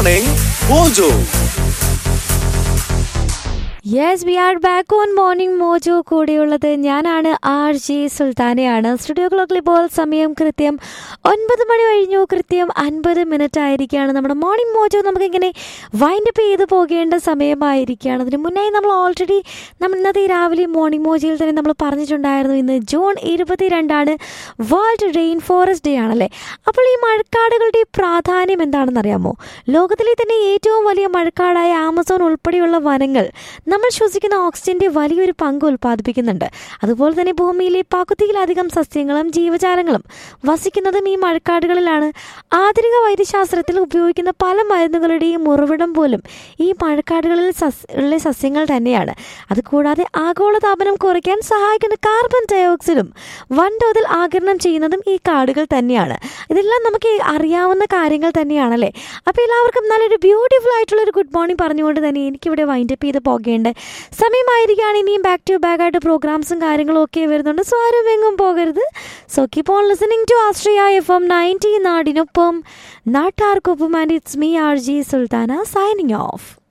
Morning Mojo. Yes we are back on Morning Mojo കൂടെയുള്ളത് ഞാനാണ് R G സുൽത്താനയാണ് studio ക്ലോക്കിൽ ഇപ്പോൾ സമയം കൃത്യം ഒൻപത് മണി കഴിഞ്ഞു കൃത്യം അൻപത് മിനിറ്റ് ആയിരിക്കുകയാണ് നമ്മുടെ മോർണിംഗ് മോജോ നമുക്കിങ്ങനെ വൈൻഡ് അപ്പ് ചെയ്ത് പോകേണ്ട സമയമായിരിക്കുകയാണ് അതിന് മുന്നായി നമ്മൾ ഓൾറെഡി നമ്മൾ ഇന്നത്തെ ഈ രാവിലെ മോർണിംഗ് മോജോയിൽ തന്നെ നമ്മൾ പറഞ്ഞിട്ടുണ്ടായിരുന്നു ഇന്ന് ജൂൺ ഇരുപത്തിരണ്ടാണ് വേൾഡ് റെയിൻ ഫോറസ്റ്റ് ഡേ ആണല്ലേ അപ്പോൾ ഈ മഴക്കാടുകളുടെ പ്രാധാന്യം എന്താണെന്ന് അറിയാമോ ലോകത്തിലെ തന്നെ ഏറ്റവും വലിയ മഴക്കാടായ ആമസോൺ ഉൾപ്പെടെയുള്ള വനങ്ങൾ നമ്മൾ ശ്വസിക്കുന്ന ഓക്സിജന്റെ വലിയൊരു പങ്ക് ഉൽപ്പാദിപ്പിക്കുന്നുണ്ട് അതുപോലെ തന്നെ ഭൂമിയിലെ പകുതിയിലധികം സസ്യങ്ങളും ജീവജാലങ്ങളും വസിക്കുന്നതും ഈ മഴക്കാടുകളിലാണ് ആധുനിക വൈദ്യശാസ്ത്രത്തിൽ ഉപയോഗിക്കുന്ന പല മരുന്നുകളുടെയും ഉറവിടം പോലും ഈ മഴക്കാടുകളിൽ സസ് ഉള്ള സസ്യങ്ങൾ തന്നെയാണ് അതുകൂടാതെ ആഗോളതാപനം കുറയ്ക്കാൻ സഹായിക്കുന്ന കാർബൺ ഡയോക്സൈഡും വൻതോതിൽ ആകിരണം ചെയ്യുന്നതും ഈ കാടുകൾ തന്നെയാണ് ഇതെല്ലാം നമുക്ക് അറിയാവുന്ന കാര്യങ്ങൾ തന്നെയാണല്ലേ അപ്പോൾ എല്ലാവർക്കും നല്ലൊരു ബ്യൂട്ടിഫുൾ ആയിട്ടുള്ള ഒരു ഗുഡ് മോർണിംഗ് പറഞ്ഞുകൊണ്ട് തന്നെ എനിക്കിവിടെ വൈൻഡപ്പ് ചെയ്ത് പോകേണ്ട സമയമായിരിക്കുകയാണ് ഇനിയും ബാക്ക് ടു ബാക്ക് ആയിട്ട് പ്രോഗ്രാംസും കാര്യങ്ങളും ഒക്കെ വരുന്നുണ്ട് സോ ആരും എങ്ങും പോകരുത് so keep on listening to ആസ്ട്രിയ എഫ് എം നയൻറ്റി നാടിനൊപ്പം നാട്ടാർക്കൊപ്പം and it's me R J Sultana signing of